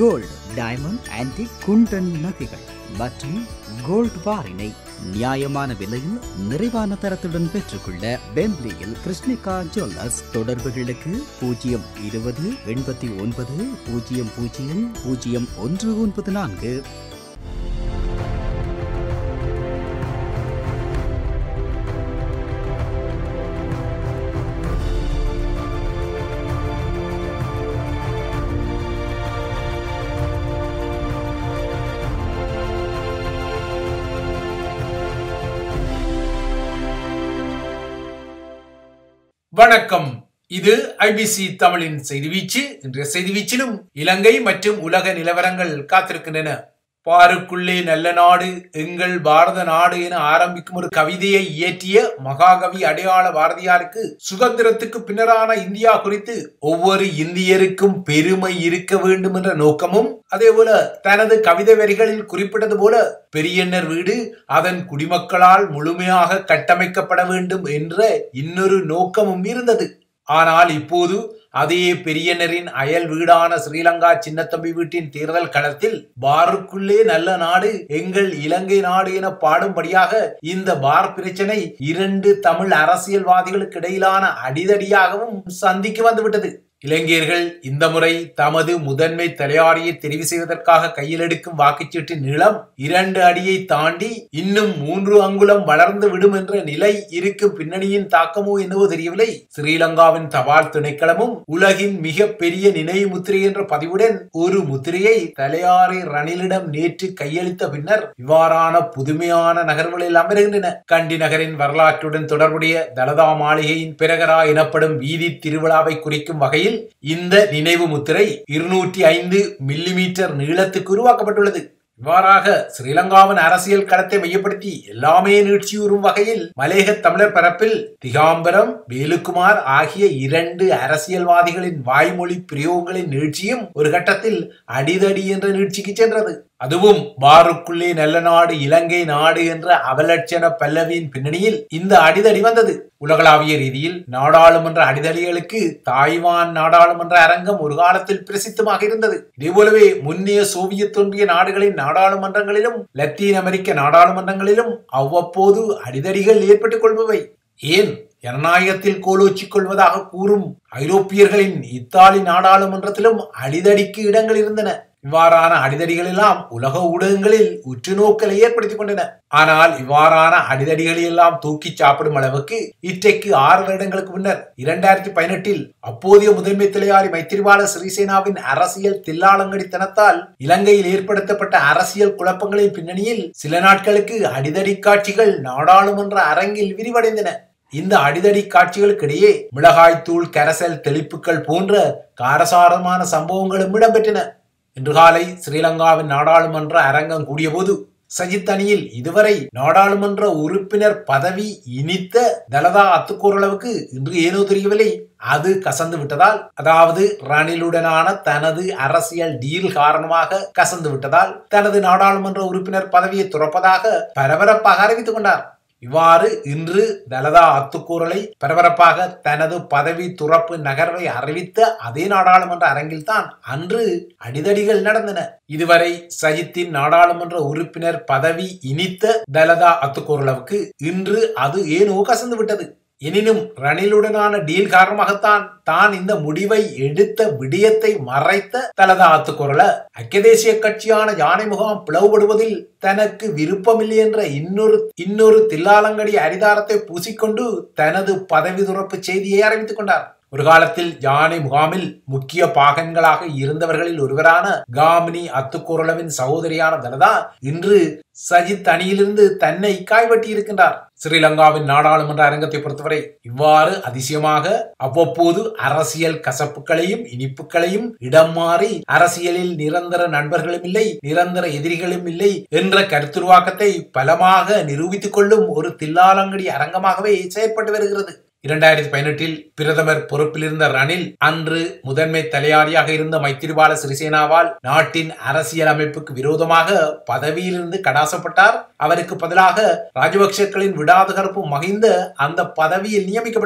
gold diamond antique குண்டன் நகைகள் மற்றும் gold பாரினை நியாயமான விலையில் நிறைவான தரத்துடன் பெற்றுக்கொள்ள பெம்ப்லியில் கிருஷ்ணிகா ஜுவல்லர்ஸ் தொடர்புகளுக்கு பூஜ்ஜியம் இருபது எண்பத்தி ஒன்பது பூஜ்ஜியம் பூஜ்ஜியம் பூஜ்ஜியம் ஒன்று ஒன்பது நான்கு வணக்கம் இது ஐபிசி தமிழின் செய்தி வீச்சு இன்றைய செய்தி வீச்சிலும் இலங்கை மற்றும் உலக நிலவரங்கள் காத்திருக்கின்றன பாருக்குள்ளே நல்ல நாடு எங்கள் பாரத நாடு என ஆரம்பிக்கும் ஒரு கவிதையை இயற்றிய மகாகவி அடையாள பாரதியாருக்கு சுதந்திரத்துக்கு பின்னரான இந்தியா குறித்து ஒவ்வொரு இந்தியருக்கும் பெருமை இருக்க வேண்டும் என்ற நோக்கமும் அதே போல தனது கவிதை வரிகளில் குறிப்பிட்டது போல பெரியண்ணர் வீடு அதன் குடிமக்களால் முழுமையாக கட்டமைக்கப்பட வேண்டும் என்ற இன்னொரு நோக்கமும் இருந்தது ஆனால் இப்போது அதே பெரியனரின் அயல் வீடான ஸ்ரீலங்கா சின்னத்தம்பி வீட்டின் தேர்தல் களத்தில் பாருக்குள்ளே நல்ல நாடு எங்கள் இலங்கை நாடு என பாடும்படியாக இந்த பார் பிரச்சனை இரண்டு தமிழ் அரசியல்வாதிகளுக்கு இடையிலான அடிதடியாகவும் சந்திக்கு வந்துவிட்டது இளைஞர்கள் இந்த முறை தமது முதன்மை தலையாரியை தெரிவு செய்வதற்காக கையில் எடுக்கும் வாக்குச்சீட்டின் நீளம் இரண்டு அடியை தாண்டி இன்னும் மூன்று அங்குலம் வளர்ந்து விடும் என்ற நிலை இருக்கும் பின்னணியின் தாக்கமோ என்னவோ தெரியவில்லை ஸ்ரீலங்காவின் தபால் திணைக்களமும் உலகின் மிக பெரிய நினைவு முத்திரை என்ற பதிவுடன் ஒரு முத்திரையை தலையாரி ரணிலிடம் நேற்று கையளித்த பின்னர் இவ்வாறான புதுமையான நகர்வுகளில் அமருகின்றன கண்டி நகரின் வரலாற்றுடன் தொடர்புடைய தலதா மாளிகையின் பிரகரா எனப்படும் வீதி திருவிழாவை குறிக்கும் வகையில் இந்த நினைவு முத்திரை இருநூற்றி ஐந்து மில்லிமீட்டர் நீளத்துக்கு உருவாக்கப்பட்டுள்ளது இவ்வாறாக ஸ்ரீலங்காவின் அரசியல் களத்தை மையப்படுத்தி எல்லாமே நீட்சியுறும் வகையில் மலேக தமிழர் பரப்பில் திகாம்பரம் வேலுக்குமார் ஆகிய இரண்டு அரசியல்வாதிகளின் வாய்மொழி பிரயோகங்களின் நீட்சியும் ஒரு கட்டத்தில் அடிதடி என்ற நீட்சிக்கு சென்றது அதுவும் பாருக்குள்ளே நல்ல நாடு இலங்கை நாடு என்ற அவலட்சண பல்லவியின் பின்னணியில் இந்த அடிதடி வந்தது உலகளாவிய ரீதியில் நாடாளுமன்ற அடிதடிகளுக்கு தாய்வான் நாடாளுமன்ற அரங்கம் ஒரு காலத்தில் பிரசித்தமாக இருந்தது இதே போலவே முன்னைய சோவியத் ஒன்றிய நாடுகளின் நாடாளுமன்றங்களிலும் லத்தீன் அமெரிக்க நாடாளுமன்றங்களிலும் அவ்வப்போது அடிதடிகள் ஏற்பட்டுக் கொள்பவை ஏன் ஜனநாயகத்தில் கோலோச்சிக் கொள்வதாக கூறும் ஐரோப்பியர்களின் இத்தாலி நாடாளுமன்றத்திலும் அடிதடிக்கு இடங்கள் இருந்தன இவ்வாறான அடிதடிகள் எல்லாம் உலக ஊடகங்களில் உற்றுநோக்கலை ஏற்படுத்திக் கொண்டன ஆனால் இவ்வாறான அடிதடிகளை எல்லாம் தூக்கி சாப்பிடும் அளவுக்கு இன்றைக்கு ஆறு வருடங்களுக்கு முன்னர் இரண்டாயிரத்தி பதினெட்டில் அப்போதைய முதன்மை தலையாரி மைத்திரிபால சிறிசேனாவின் அரசியல் தில்லாலங்கடித்தனத்தால் இலங்கையில் ஏற்படுத்தப்பட்ட அரசியல் குழப்பங்களின் பின்னணியில் சில நாட்களுக்கு அடிதடி காட்சிகள் நாடாளுமன்ற அரங்கில் விரிவடைந்தன இந்த அடிதடி காட்சிகளுக்கிடையே மிளகாய்த்தூள் கரசல் தெளிப்புகள் போன்ற காரசாரமான சம்பவங்களும் இடம்பெற்றன இன்று காலை ஸ்ரீலங்காவின் நாடாளுமன்ற அரங்கம் கூடியபோது சஜித் அணியில் இதுவரை நாடாளுமன்ற உறுப்பினர் பதவி இனித்த தலதா அத்துக்கூறளவுக்கு இன்று ஏனோ தெரியவில்லை அது கசந்து விட்டதால் அதாவது ரணிலுடனான தனது அரசியல் டீல் காரணமாக கசந்து விட்டதால் தனது நாடாளுமன்ற உறுப்பினர் பதவியை துறப்பதாக பரபரப்பாக அறிவித்துக் கொண்டார் இவ்வாறு இன்று தலதா அத்துக்கூறலை பரபரப்பாக தனது பதவி துறப்பு நகர்வை அறிவித்த அதே நாடாளுமன்ற அரங்கில்தான் அன்று அடிதடிகள் நடந்தன இதுவரை சஜித்தின் நாடாளுமன்ற உறுப்பினர் பதவி இனித்த தலதா அத்துக்கூறலுக்கு இன்று அது ஏனோ கசந்து விட்டது எனினும் ரணிலுடனான டீல் காரணமாகத்தான் தான் இந்த முடிவை எடுத்த விடயத்தை மறைத்த தலதா ஆத்துக்குரல ஐக்கிய தேசிய கட்சியான யானை முகாம் பிளவுபடுவதில் தனக்கு விருப்பமில்லை என்ற இன்னொரு இன்னொரு தில்லாலங்கடி அரிதாரத்தை பூசிக்கொண்டு தனது பதவி துறப்பு செய்தியை அறிவித்துக் கொண்டார் ஒரு காலத்தில் யானை முகாமில் முக்கிய பாகன்களாக இருந்தவர்களில் ஒருவரான காமினி அத்துக்குரலவின் சகோதரியான தலதா இன்று சஜித் அணியிலிருந்து தன்னை காய்வட்டி இருக்கின்றார் ஸ்ரீலங்காவின் நாடாளுமன்ற அரங்கத்தை பொறுத்தவரை இவ்வாறு அதிசயமாக அவ்வப்போது அரசியல் கசப்புகளையும் இனிப்புகளையும் இடம் மாறி அரசியலில் நிரந்தர நண்பர்களும் இல்லை நிரந்தர எதிரிகளும் இல்லை என்ற கருத்துருவாக்கத்தை பலமாக நிரூபித்துக் கொள்ளும் ஒரு தில்லாலங்கடி அரங்கமாகவே செயற்பட்டு வருகிறது இரண்டாயிரத்தி பதினெட்டில் பிரதமர் பொறுப்பில் இருந்த ரணில் அன்று முதன்மை தலையாரியாக இருந்த மைத்திரிபால சிறிசேனாவால் நாட்டின் அரசியல் அமைப்புக்கு விரோதமாக பதவியிலிருந்து கடாசப்பட்டார் அவருக்கு பதிலாக ராஜபக்சக்களின் விடாது கருப்பு மகிந்த அந்த பதவியில் நியமிக்கப்பட்டார்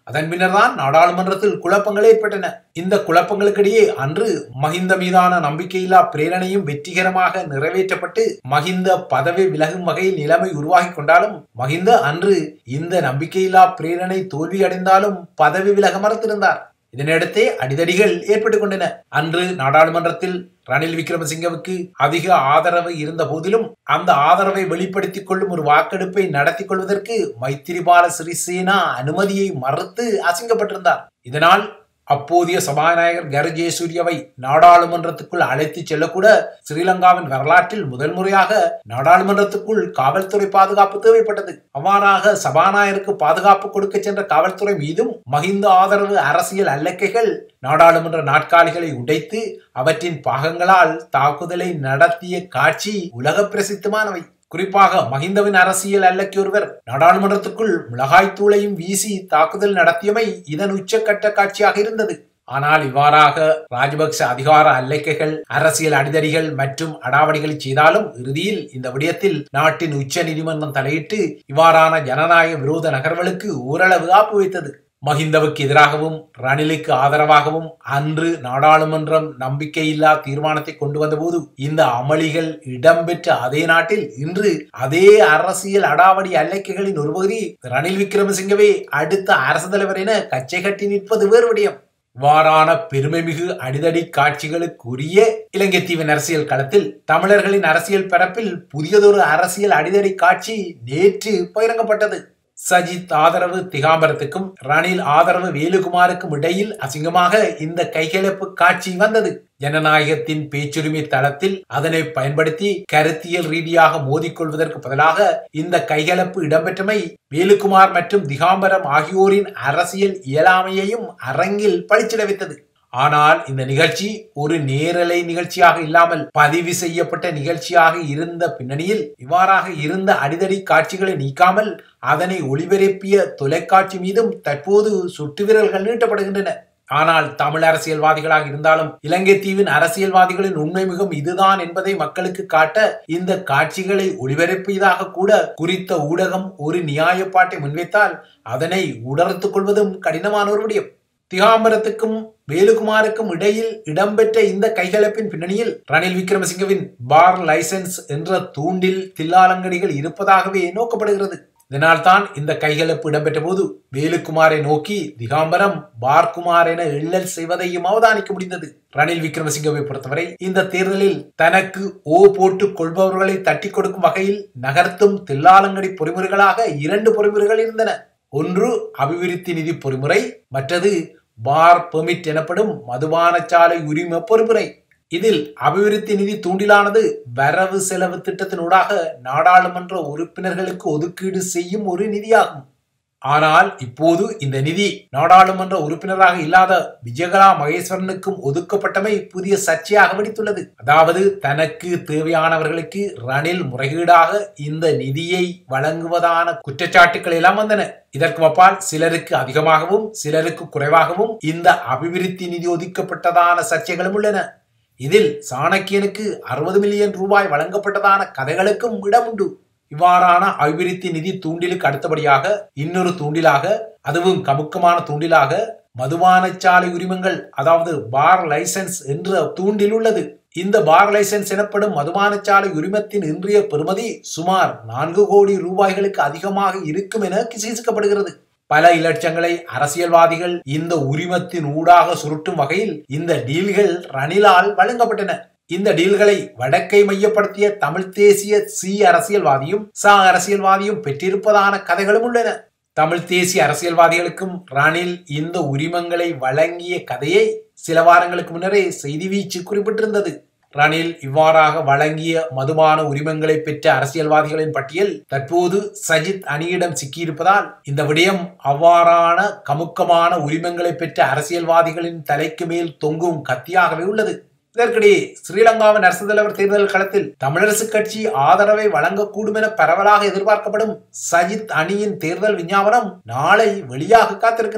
அதன் பின்னர்தான் நாடாளுமன்றத்தில் குழப்பங்கள் ஏற்பட்டன இந்த குழப்பங்களுக்கிடையே அன்று மஹிந்த மீதான நம்பிக்கையில்லா பிரேரணையும் வெற்றிகரமாக நிறைவேற்றப்பட்டு மஹிந்த பதவி விலகும் வகையில் நிலைமை உருவாகி கொண்டாலும் மஹிந்த அன்று இந்த நம்பிக்கையில்லா பிரேரணை தோல்வியடைந்தாலும் பதவி விலக மறுத்திருந்தார் இதனிடத்தே அடிதடிகள் ஏற்பட்டுக் கொண்டன அன்று நாடாளுமன்றத்தில் ரணில் விக்ரமசிங்கவுக்கு அதிக ஆதரவு இருந்த போதிலும் அந்த ஆதரவை வெளிப்படுத்திக் கொள்ளும் ஒரு வாக்கெடுப்பை நடத்தி கொள்வதற்கு மைத்திரிபால சிறிசேனா அனுமதியை மறுத்து அசிங்கப்பட்டிருந்தார் இதனால் அப்போதைய சபாநாயகர் கரஜேசூரியவை நாடாளுமன்றத்துக்குள் அழைத்து செல்லக்கூட ஸ்ரீலங்காவின் வரலாற்றில் முதல் முறையாக நாடாளுமன்றத்துக்குள் காவல்துறை பாதுகாப்பு தேவைப்பட்டது அவ்வாறாக சபாநாயகருக்கு பாதுகாப்பு கொடுக்க சென்ற காவல்துறை மீதும் மகிந்த ஆதரவு அரசியல் அல்லக்கைகள் நாடாளுமன்ற நாட்காலிகளை உடைத்து அவற்றின் பாகங்களால் தாக்குதலை நடத்திய காட்சி உலக பிரசித்தமானவை குறிப்பாக மஹிந்தவின் அரசியல் அல்லக்கி ஒருவர் நாடாளுமன்றத்துக்குள் மிளகாய் தூளையும் வீசி தாக்குதல் நடத்தியமை இதன் உச்சக்கட்ட காட்சியாக இருந்தது ஆனால் இவ்வாறாக ராஜபக்ச அதிகார அல்லக்கைகள் அரசியல் அடிதடிகள் மற்றும் அடாவடிகளை செய்தாலும் இறுதியில் இந்த விடயத்தில் நாட்டின் உச்ச நீதிமன்றம் தலையிட்டு இவ்வாறான ஜனநாயக விரோத நகர்வுகளுக்கு ஓரளவு ஆப்பு வைத்தது மஹிந்தவுக்கு எதிராகவும் ரணிலுக்கு ஆதரவாகவும் அன்று நாடாளுமன்றம் நம்பிக்கையில்லா தீர்மானத்தை கொண்டு வந்தபோது இந்த அமளிகள் இடம்பெற்ற அதே நாட்டில் இன்று அதே அரசியல் அடாவடி அல்லக்கைகளின் ஒரு பகுதி ரணில் விக்ரமசிங்கவே அடுத்த அரசு தலைவர் என கச்சை கட்டி நிற்பது வேறு விடயம் இவ்வாறான பெருமைமிகு அடிதடி காட்சிகளுக்குரிய இலங்கை தீவின் அரசியல் களத்தில் தமிழர்களின் அரசியல் பரப்பில் புதியதொரு அரசியல் அடிதடி காட்சி நேற்று பகிரங்கப்பட்டது சஜித் ஆதரவு திகாம்பரத்துக்கும் ரணில் ஆதரவு வேலுகுமாருக்கும் இடையில் அசிங்கமாக இந்த கைகலப்பு காட்சி வந்தது ஜனநாயகத்தின் பேச்சுரிமை தளத்தில் அதனை பயன்படுத்தி கருத்தியல் ரீதியாக மோதிக்கொள்வதற்கு பதிலாக இந்த கைகலப்பு இடம்பெற்றமை வேலுகுமார் மற்றும் திகாம்பரம் ஆகியோரின் அரசியல் இயலாமையையும் அரங்கில் பழிச்சிட வைத்தது ஆனால் இந்த நிகழ்ச்சி ஒரு நேரலை நிகழ்ச்சியாக இல்லாமல் பதிவு செய்யப்பட்ட நிகழ்ச்சியாக இருந்த பின்னணியில் இவ்வாறாக இருந்த அடிதடி காட்சிகளை நீக்காமல் அதனை ஒளிபரப்பிய தொலைக்காட்சி மீதும் தற்போது சுட்டு விரல்கள் நீட்டப்படுகின்றன ஆனால் தமிழ் அரசியல்வாதிகளாக இருந்தாலும் இலங்கை தீவின் அரசியல்வாதிகளின் உண்மை மிகும் இதுதான் என்பதை மக்களுக்கு காட்ட இந்த காட்சிகளை ஒளிபரப்பியதாக கூட குறித்த ஊடகம் ஒரு நியாயப்பாட்டை முன்வைத்தால் அதனை உணர்த்துக் கொள்வதும் கடினமான ஒரு விடயம் திகாம்பரத்துக்கும் வேலுகுமாருக்கும் இடையில் இடம்பெற்ற இந்த கைகலப்பின் பின்னணியில் ரணில் விக்ரமசிங்கவின் பார் லைசன்ஸ் என்ற தூண்டில் தில்லாலங்கடிகள் இருப்பதாகவே நோக்கப்படுகிறது இதனால்தான் இந்த கைகலப்பு இடம்பெற்ற போது வேலுக்குமாரை நோக்கி திகாம்பரம் பார்க்குமார் என எள்ளல் செய்வதையும் அவதானிக்க முடிந்தது ரணில் விக்ரமசிங்கவை பொறுத்தவரை இந்த தேர்தலில் தனக்கு ஓ போட்டு கொள்பவர்களை தட்டி கொடுக்கும் வகையில் நகர்த்தும் தில்லாலங்கடி பொறிமுறைகளாக இரண்டு பொறிமுறைகள் இருந்தன ஒன்று அபிவிருத்தி நிதி பொறிமுறை மற்றது பார் பெர்மிட் எனப்படும் மதுபானச்சாலை உரிம பொறிமுறை இதில் அபிவிருத்தி நிதி தூண்டிலானது வரவு செலவு திட்டத்தினூடாக நாடாளுமன்ற உறுப்பினர்களுக்கு ஒதுக்கீடு செய்யும் ஒரு நிதியாகும் ஆனால் இப்போது இந்த நிதி நாடாளுமன்ற உறுப்பினராக இல்லாத விஜயகலா மகேஸ்வரனுக்கும் ஒதுக்கப்பட்டமை புதிய சர்ச்சையாக வெடித்துள்ளது அதாவது தனக்கு தேவையானவர்களுக்கு ரணில் முறைகேடாக இந்த நிதியை வழங்குவதான குற்றச்சாட்டுக்கள் எல்லாம் வந்தன இதற்கு அப்பால் சிலருக்கு அதிகமாகவும் சிலருக்கு குறைவாகவும் இந்த அபிவிருத்தி நிதி ஒதுக்கப்பட்டதான சர்ச்சைகளும் உள்ளன இதில் சாணக்கியனுக்கு அறுபது மில்லியன் ரூபாய் வழங்கப்பட்டதான கதைகளுக்கும் இடம் உண்டு இவ்வாறான அபிவிருத்தி நிதி தூண்டிலுக்கு அடுத்தபடியாக இன்னொரு தூண்டிலாக அதுவும் கமுக்கமான தூண்டிலாக மதுபானச்சாலை உரிமங்கள் அதாவது பார் லைசன்ஸ் என்ற தூண்டில் உள்ளது இந்த பார் லைசன்ஸ் எனப்படும் மதுபானச்சாலை உரிமத்தின் இன்றைய பெறுமதி சுமார் நான்கு கோடி ரூபாய்களுக்கு அதிகமாக இருக்கும் என கிசிக்கப்படுகிறது பல இலட்சங்களை அரசியல்வாதிகள் இந்த உரிமத்தின் ஊடாக சுருட்டும் வகையில் இந்த டீல்கள் ரணிலால் வழங்கப்பட்டன இந்த டீல்களை வடக்கை மையப்படுத்திய தமிழ் தேசிய சி அரசியல்வாதியும் சா அரசியல்வாதியும் பெற்றிருப்பதான கதைகளும் உள்ளன தமிழ் தேசிய அரசியல்வாதிகளுக்கும் ரணில் இந்த உரிமங்களை வழங்கிய கதையை சில வாரங்களுக்கு முன்னரே செய்தி வீச்சு குறிப்பிட்டிருந்தது ரணில் இவ்வாறாக வழங்கிய மதுபான உரிமங்களை பெற்ற அரசியல்வாதிகளின் பட்டியல் தற்போது சஜித் அணியிடம் சிக்கியிருப்பதால் இந்த விடயம் அவ்வாறான கமுக்கமான உரிமங்களை பெற்ற அரசியல்வாதிகளின் தலைக்கு மேல் தொங்கும் கத்தியாகவே உள்ளது இதற்கிடையே ஸ்ரீலங்காவின் அரசு தலைவர் தேர்தல் களத்தில் தமிழரசு கட்சி ஆதரவை வழங்கக்கூடும் என பரவலாக எதிர்பார்க்கப்படும் சஜித் அணியின் தேர்தல் விஞ்ஞாபனம் நாளை வெளியாக காத்திருக்கின்றது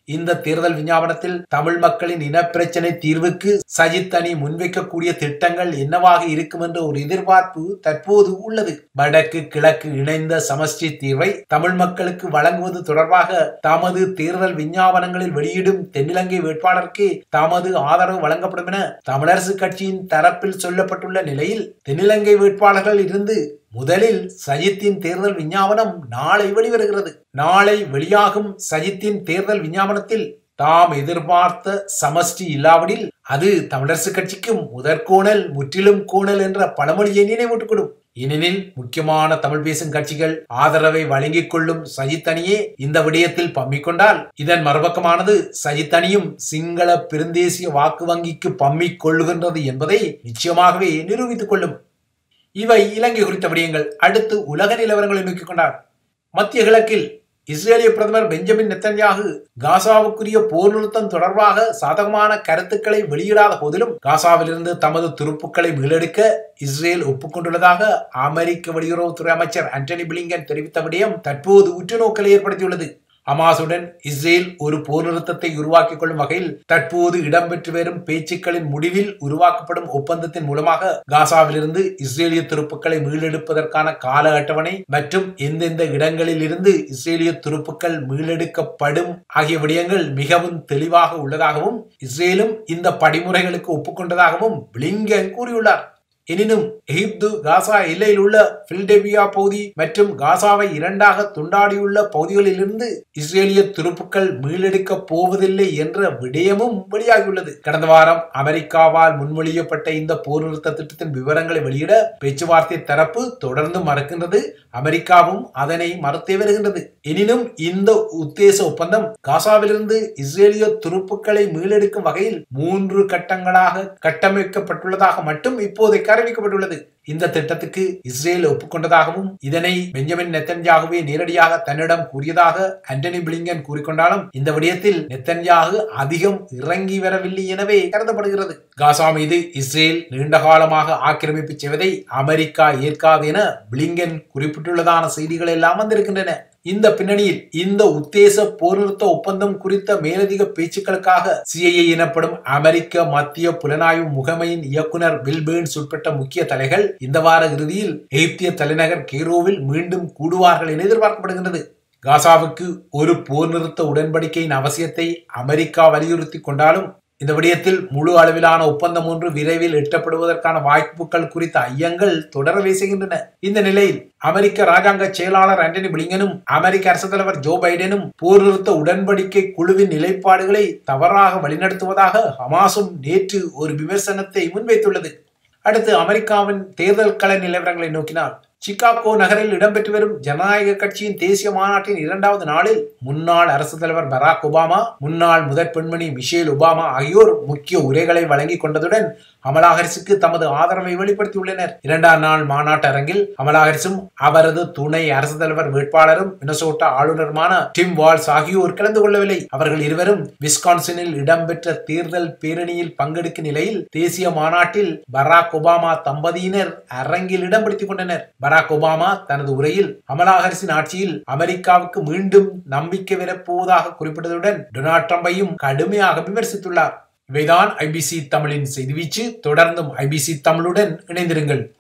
இந்த தேர்தல் விஞ்ஞாபனத்தில் தமிழ் மக்களின் இனப்பிரச்சனை தீர்வுக்கு சஜித் அணி முன்வைக்கக்கூடிய திட்டங்கள் என்னவாக இருக்கும் என்ற ஒரு எதிர்பார்ப்பு தற்போது உள்ளது வடக்கு கிழக்கு இணைந்த சமஷ்டி தீர்வை தமிழ் மக்களுக்கு வழங்குவது தொடர்பாக தமது தேர்தல் விஞ்ஞாபனங்களில் வெளியிடும் தென்னிலங்கை வேட்பாளருக்கு தமது ஆதரவு வழங்கப்படும் என தமிழரசு கட்சியின் தரப்பில் சொல்லப்பட்டுள்ள நிலையில் தென்னிலங்கை வேட்பாளர்கள் இருந்து முதலில் சஜித்தின் தேர்தல் விஞ்ஞாபனம் நாளை வெளிவருகிறது நாளை வெளியாகும் சஜித்தின் தேர்தல் விஞ்ஞாபனத்தில் தாம் எதிர்பார்த்த சமஷ்டி இல்லாவிடில் அது தமிழரசு கட்சிக்கு முதற்கோணல் முற்றிலும் கோணல் என்ற பழமொழியை நினைவூட்டுக் ஏனெனில் முக்கியமான தமிழ் பேசும் கட்சிகள் ஆதரவை வழங்கிக் கொள்ளும் சஜித் அணியே இந்த விடயத்தில் பம்மிக்கொண்டால் இதன் மறுபக்கமானது சஜித் அணியும் சிங்கள பெருந்தேசிய வாக்கு வங்கிக்கு பம்மிக் கொள்ளுகின்றது என்பதை நிச்சயமாகவே நிரூபித்துக் கொள்ளும் இவை இலங்கை குறித்த விடயங்கள் அடுத்து உலக நிலவரங்களை நோக்கிக் கொண்டார் மத்திய கிழக்கில் இஸ்ரேலிய பிரதமர் பெஞ்சமின் நெத்தன்யாகு காசாவுக்குரிய போர் நிறுத்தம் தொடர்பாக சாதகமான கருத்துக்களை வெளியிடாத போதிலும் காசாவிலிருந்து தமது துருப்புக்களை மீளெடுக்க இஸ்ரேல் ஒப்புக்கொண்டுள்ளதாக அமெரிக்க வெளியுறவுத்துறை அமைச்சர் ஆண்டனி பிளிங்கன் தெரிவித்த விடயம் தற்போது உற்றுநோக்கலை ஏற்படுத்தியுள்ளது ஹமாசுடன் இஸ்ரேல் ஒரு போர் நிறுத்தத்தை உருவாக்கிக் கொள்ளும் வகையில் தற்போது இடம்பெற்று வரும் பேச்சுக்களின் முடிவில் உருவாக்கப்படும் ஒப்பந்தத்தின் மூலமாக காசாவிலிருந்து இஸ்ரேலிய துருப்புக்களை மீளெடுப்பதற்கான கால அட்டவணை மற்றும் எந்தெந்த இடங்களில் இருந்து இஸ்ரேலிய துருப்புக்கள் மீளெடுக்கப்படும் ஆகிய விடயங்கள் மிகவும் தெளிவாக உள்ளதாகவும் இஸ்ரேலும் இந்த படிமுறைகளுக்கு ஒப்புக்கொண்டதாகவும் பிளிங்கன் கூறியுள்ளார் எனினும் எகிப்து காசா எல்லையில் உள்ள பில்டெபியா பகுதி மற்றும் காசாவை இரண்டாக துண்டாடியுள்ள பகுதிகளிலிருந்து இஸ்ரேலிய துருப்புக்கள் மீளெடுக்க போவதில்லை என்ற விடயமும் வெளியாகியுள்ளது கடந்த வாரம் அமெரிக்காவால் முன்மொழியப்பட்ட இந்த போர் நிறுத்த திட்டத்தின் விவரங்களை வெளியிட பேச்சுவார்த்தை தரப்பு தொடர்ந்து மறக்கின்றது அமெரிக்காவும் அதனை மறுத்தே வருகின்றது எனினும் இந்த உத்தேச ஒப்பந்தம் காசாவிலிருந்து இஸ்ரேலிய துருப்புக்களை மீளெடுக்கும் வகையில் மூன்று கட்டங்களாக கட்டமைக்கப்பட்டுள்ளதாக மட்டும் இப்போதைக்கு அறிவிக்கப்பட்டுள்ளது இந்த திட்டத்துக்கு இஸ்ரேல் ஒப்புக்கொண்டதாகவும் இதனை பெஞ்சமின் நெத்தன்யாகுவே நேரடியாக தன்னிடம் கூறியதாக ஆண்டனி பிளிங்கன் கூறிக்கொண்டாலும் இந்த விடயத்தில் நெத்தன்யாகு அதிகம் இறங்கி வரவில்லை எனவே கருதப்படுகிறது காசா மீது இஸ்ரேல் நீண்ட காலமாக ஆக்கிரமிப்பு செய்வதை அமெரிக்கா ஏற்காது என பிளிங்கன் குறிப்பிட்டுள்ளதான செய்திகள் எல்லாம் வந்திருக்கின்றன இந்த பின்னணியில் இந்த உத்தேச போர் நிறுத்த ஒப்பந்தம் குறித்த மேலதிக பேச்சுக்களுக்காக சிஐஏ எனப்படும் அமெரிக்க மத்திய புலனாய்வு முகமையின் இயக்குனர் பில்பேர்ன்ஸ் உட்பட்ட முக்கிய தலைகள் இந்த வார இறுதியில் எகிப்திய தலைநகர் கெய்ரோவில் மீண்டும் கூடுவார்கள் என எதிர்பார்க்கப்படுகின்றது காசாவுக்கு ஒரு போர் நிறுத்த உடன்படிக்கையின் அவசியத்தை அமெரிக்கா வலியுறுத்தி கொண்டாலும் இந்த விடயத்தில் முழு அளவிலான ஒப்பந்தம் ஒன்று விரைவில் எட்டப்படுவதற்கான வாய்ப்புகள் குறித்த ஐயங்கள் தொடரவே செய்கின்றன இந்த நிலையில் அமெரிக்க ராஜாங்க செயலாளர் ஆண்டனி பிளிங்கனும் அமெரிக்க அரசு தலைவர் ஜோ பைடனும் போர் நிறுத்த உடன்படிக்கை குழுவின் நிலைப்பாடுகளை தவறாக வழிநடத்துவதாக ஹமாஸும் நேற்று ஒரு விமர்சனத்தை முன்வைத்துள்ளது அடுத்து அமெரிக்காவின் தேர்தல் கள நிலவரங்களை நோக்கினால் சிகாகோ நகரில் இடம்பெற்று வரும் ஜனநாயக கட்சியின் தேசிய மாநாட்டின் இரண்டாவது நாளில் முன்னாள் அரசு தலைவர் பராக் ஒபாமா முன்னாள் முதற் பெண்மணி மிஷேல் ஒபாமா ஆகியோர் முக்கிய உரைகளை வழங்கிக் கொண்டதுடன் கமலா ஹாரிஸுக்கு தமது ஆதரவை வெளிப்படுத்தியுள்ளனர் இரண்டாம் நாள் மாநாட்டு அரங்கில் கமலா ஹாரிஸும் அவரது துணை அரசு தலைவர் வேட்பாளரும் மினசோட்டா ஆளுநருமான டிம் வால்ஸ் ஆகியோர் கலந்து கொள்ளவில்லை அவர்கள் இருவரும் விஸ்கான்சனில் இடம்பெற்ற தேர்தல் பேரணியில் பங்கெடுக்கும் நிலையில் தேசிய மாநாட்டில் பராக் ஒபாமா தம்பதியினர் அரங்கில் இடம் பிடித்துக் கொண்டனர் பராக் ஒபாமா தனது உரையில் கமலா ஹாரிஸின் ஆட்சியில் அமெரிக்காவுக்கு மீண்டும் நம்பிக்கை வரப்போவதாக குறிப்பிட்டதுடன் டொனால்ட் ட்ரம்பையும் கடுமையாக விமர்சித்துள்ளார் இவைதான் ஐபிசி தமிழின் செய்தி வீச்சு தொடர்ந்தும் ஐபிசி தமிழுடன் இணைந்திருங்கள்